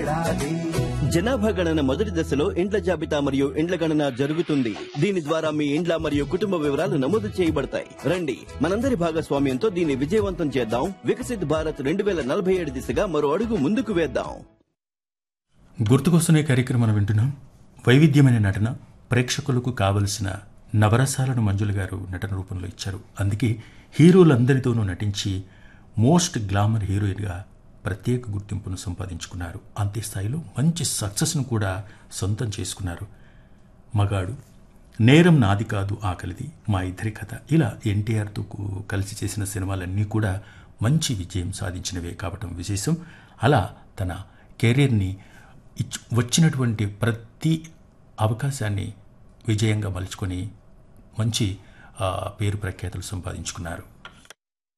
ఏడాది జనాభా గణన మొదటి దశలో ఇండ్ల జాబితా మరియు ఇండ్ల గణన జరుగుతుంది దీని ద్వారా మీ ఇండ్ల మరియు కుటుంబ వివరాలు నమోదు చేయబడతాయి రండి మనందరి భాగస్వామ్యంతో దీన్ని విజయవంతం చేద్దాం వికసిత్ భారత్ రెండు వేల నలభై ఏడు దిశగా మరో అడుగు ముందుకు వేద్దాం గుర్తుకొస్తున్న కార్యక్రమం వింటున్నాం వైవిధ్యమైన నటన ప్రేక్షకులకు కావలసిన నవరసాలను మంజుల గారు నటన రూపంలో ఇచ్చారు అందుకే హీరోలందరితోనూ నటించి మోస్ట్ గ్లామర్ హీరోయిన్గా ప్రత్యేక గుర్తింపును సంపాదించుకున్నారు అంతే స్థాయిలో మంచి సక్సెస్ను కూడా సొంతం చేసుకున్నారు మగాడు నేరం నాది కాదు ఆకలిది మా ఇద్దరి కథ ఇలా ఎన్టీఆర్తో కు- కలిసి చేసిన సినిమాలన్నీ కూడా మంచి విజయం సాధించినవే కావటం విశేషం అలా తన కెరీర్ని ఇచ్- వచ్చినటువంటి ప్రతి అవకాశాన్ని విజయంగా మలుచుకొని మంచి ఆ, పేరు ప్రఖ్యాతులు సంపాదించుకున్నారు